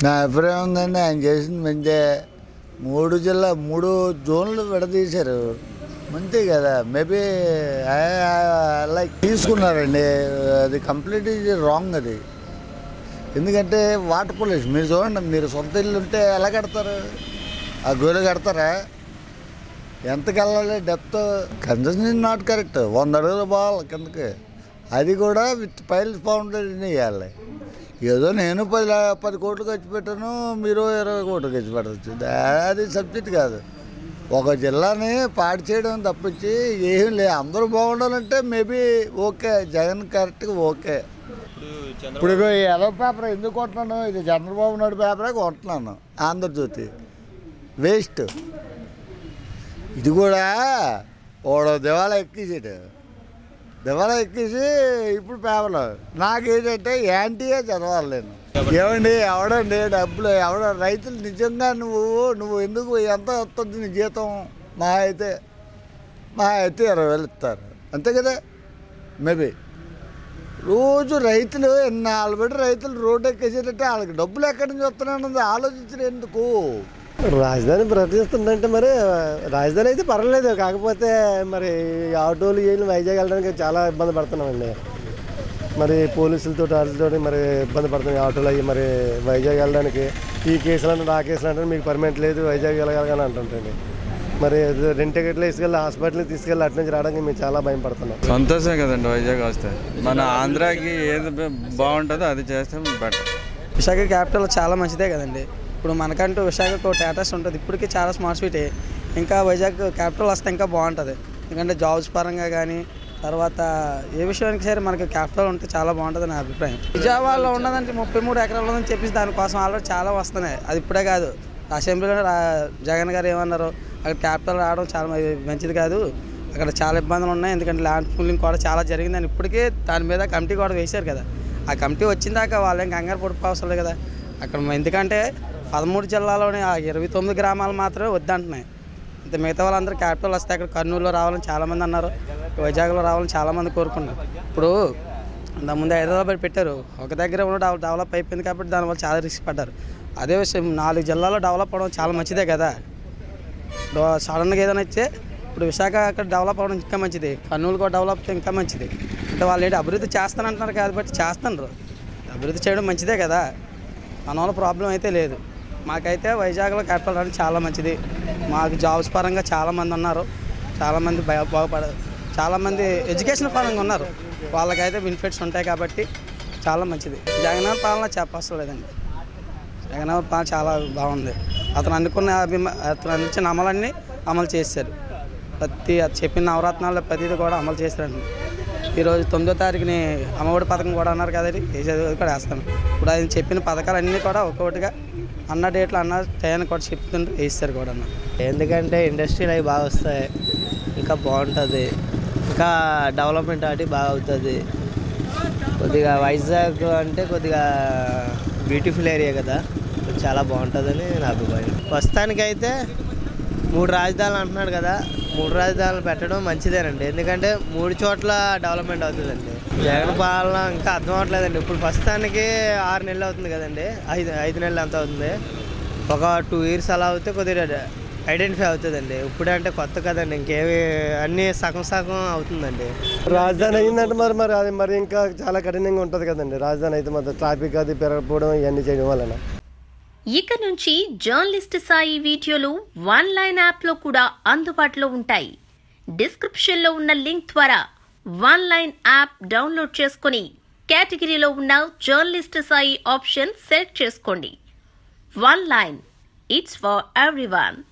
నా అభిప్రాయం ఉందండి ఆయన చేసింది మంచి మూడు జిల్లా మూడు జోన్లు విడదీశారు మంతే కదా మేబీ లైక్ తీసుకున్నారండి అది కంప్లీట్ రాంగ్ అది ఎందుకంటే వాటర్ పొల్యూషన్ మీరు చూడండి మీరు సొంత ఇల్లు ఉంటే ఎలా కడతారు ఆ గోలు కడతారా ఎంతకి వెళ్ళాలి డెప్త్ కన్స్ట్రక్షన్ నాట్ కరెక్ట్ వంద అడుగులు పోవాలి కిందకి అది కూడా విత్ పైల్స్ ఫౌండేషన్ వేయాలి ఏదో నేను పది లా- పది కోట్లు ఖర్చు పెట్టాను మీరు ఇరవై కోట్లు ఖర్చు పెట్టచ్చు అది సబ్జెక్ట్ కాదు ఒక జిల్లాని పాడు చేయడం తప్పించి ఏం లేదు అందరూ బాగుండాలంటే మేబీ ఓకే జగన్ కరెక్ట్గా ఓకే ఇప్పుడు ఇగో ఈ ఎదో పేపర్ ఎందుకు కొంటున్నాను ఇది చంద్రబాబు నాయుడు పేపరే కొంటున్నాను ఆంధ్రజ్యోతి వేస్ట్ ఇది కూడా ఓడో దివాళా ఎక్కేసాడు దివాళా ఎక్కేసి ఇప్పుడు పేపర్లో నాకేంటంటే యాంటీయే చదవాలి నేను ఏమండి ఎవడండి డబ్బులు ఎవడ రైతులు నిజంగా నువ్వు నువ్వు ఎందుకు ఎంత వస్తుంది నీ జీతం మా అయితే మా అయితే ఇరవై వేలు ఇస్తారు అంతే కదా మేబీ రోజు రైతులు నాలుగు పెట్టి రైతులు రోడ్డు ఎక్కేసేటట్టే వాళ్ళకి డబ్బులు ఎక్కడి నుంచి వస్తున్నాయన్నది ఆలోచించడం ఎందుకు రాజధాని ప్రకటిస్తుందంటే మరి రాజధాని అయితే పర్వాలేదు కాకపోతే మరి ఈ ఆటోలు ఏళ్ళు వైజాగ్ వెళ్ళడానికి చాలా ఇబ్బంది పడుతున్నామండి మరి పోలీసులతో వాటితో మరి ఇబ్బంది పడుతుంది ఆటోలు అయ్యి మరి వైజాగ్ వెళ్ళడానికి ఈ కేసులు అంటే ఆ కేసులు అంటే మీకు పర్మనెంట్ లేదు వైజాగ్ వెళ్ళగలని అంటుంటండి మరి రెండు టికెట్లు తీసుకెళ్ళి హాస్పిటల్కి తీసుకెళ్ళి అటు నుంచి రావడానికి మేము చాలా భయం పడుతున్నాం సంతోషమే కదండి వైజాగ్ వస్తే మన ఆంధ్రాకి ఏది బాగుంటుందో అది చేస్తే బెటర్ విశాఖ క్యాపిటల్ చాలా మంచిదే కదండి ఇప్పుడు మనకంటూ విశాఖకు ఒక స్టేటస్ ఉంటుంది ఇప్పటికీ చాలా స్మార్ట్ సిటీ ఇంకా వైజాగ్ క్యాపిటల్ వస్తే ఇంకా బాగుంటుంది ఎందుకంటే జాబ్స్ పరంగా కానీ తర్వాత ఏ విషయానికి సరే మనకి క్యాపిటల్ ఉంటే చాలా బాగుంటుంది నా అభిప్రాయం విజయవాడలో ఉన్నదంటే ముప్పై మూడు ఎకరాలు ఉందని చెప్పేసి దానికోసం ఆల్రెడీ చాలా వస్తున్నాయి అది ఇప్పుడే కాదు అసెంబ్లీలో రా- జగన్ గారు ఏమన్నారు అక్కడ క్యాపిటల్ రావడం చాలా మ- మంచిది కాదు అక్కడ చాలా ఇబ్బందులు ఉన్నాయి ఎందుకంటే ల్యాండ్ పూలింగ్ కూడా చాలా జరిగిందని ఇప్పటికే దాని మీద కమిటీ కూడా వేశారు కదా ఆ కమిటీ వచ్చిన దాకా వాళ్ళేం కంగారు పడిపోవసరం లేదు కదా అక్కడ మ- ఎందుకంటే పదమూడు జిల్లాలోని ఆ ఇరవై తొమ్మిది గ్రామాలు మాత్రమే వద్దంటున్నాయి ఇంత మిగతా వాళ్ళందరూ క్యాపిటల్ వస్తే అక్కడ కర్నూలులో రావాలని చాలామంది అన్నారు వైజాగ్లో రావాలని చాలామంది కోరుకున్నారు ఇప్పుడు ముందు హైదరాబాద్ పెట్టారు ఒక దగ్గర ఉన్న డెవ- డెవలప్ అయిపోయింది కాబట్టి దానివల్ల చాలా రిస్క్ పడ్డారు అదే విషయం నాలుగు జిల్లాల్లో డెవలప్ అవ్వడం చాలా మంచిదే కదా డో- సడన్గా ఏదైనా ఇచ్చే ఇప్పుడు విశాఖ అక్కడ డెవలప్ అవ్వడం ఇంకా మంచిది కర్నూలు కూడా డెవలప్ అయితే ఇంకా మంచిది అంటే వాళ్ళు ఏంటి అభివృద్ధి చేస్తానంటున్నారు కాబట్టి చేస్తున్నారు అభివృద్ధి చేయడం మంచిదే కదా మన వల్ల ప్రాబ్లం అయితే లేదు మాకైతే వైజాగ్లో క్యాపిటల్ రావడం చాలా మంచిది మాకు జాబ్స్ పరంగా చాలామంది ఉన్నారు చాలామంది బా- బాగుపడ చాలామంది ఎడ్యుకేషన్ పరంగా ఉన్నారు వాళ్ళకైతే బెనిఫిట్స్ ఉంటాయి కాబట్టి చాలా మంచిది జగన్ పాలన చెప్పవసరం లేదండి జగన్ పాలన చాలా బాగుంది అతను అనుకున్న అభిమా అతను అందించిన అమలన్నీ అమలు చేశారు ప్రతి అది చెప్పిన నవరత్నాల్లో ప్రతిదీ కూడా అమలు చేశారండి ఈరోజు తొమ్మిదో తారీఖుని అమ్మఒడి పథకం కూడా అన్నారు కదండి వేసేది కూడా వేస్తాను ఇప్పుడు ఆయన చెప్పిన పథకాలన్నీ కూడా ఒక్కొక్కటిగా అన్న డేట్లు అన్న టైం కూడా చెప్తుంటే వేస్తారు కూడా అన్న ఎందుకంటే ఇండస్ట్రీలు అవి బాగా వస్తాయి ఇంకా బాగుంటుంది ఇంకా డెవలప్మెంట్ అటు బాగా అవుతుంది కొద్దిగా వైజాగ్ అంటే కొద్దిగా బ్యూటిఫుల్ ఏరియా కదా చాలా బాగుంటుందని నా అభిప్రాయం ప్రస్తుతానికైతే మూడు రాజధానులు అంటున్నాడు కదా మూడు రాజధానులు పెట్టడం మంచిదేనండి ఎందుకంటే మూడు చోట్ల డెవలప్మెంట్ అవుతుందండి జగన్ పాలన ఇంకా అర్థం అవ్వట్లేదండి ఇప్పుడు ప్రస్తుతానికి ఆరు నెలలు అవుతుంది కదండి ఐదు ఐదు నెలలు ఎంత అవుతుంది ఒక టూ ఇయర్స్ అలా అవుతే కొద్దిగా ఐడెంటిఫై అవుతుందండి ఇప్పుడే అంటే కొత్త కదండి ఇంకేమి అన్నీ సగం సగం అవుతుందండి రాజధాని అయిందంటే మరి మరి అది మరి ఇంకా చాలా కఠినంగా ఉంటుంది కదండి రాజధాని అయితే మాత్రం ట్రాఫిక్ అది పెరగకపోవడం ఇవన్నీ చేయడం వలన ఇక నుంచి జర్నలిస్ట్ సాయి వీడియోలు వన్ లైన్ యాప్లో కూడా అందుబాటులో ఉంటాయి డిస్క్రిప్షన్లో ఉన్న లింక్ ద్వారా వన్ లైన్ యాప్ డౌన్లోడ్ చేసుకుని కేటగిరీలో ఉన్న జర్నలిస్ట్ సాయి ఆప్షన్ సెలెక్ట్ చేసుకోండి one line it's for everyone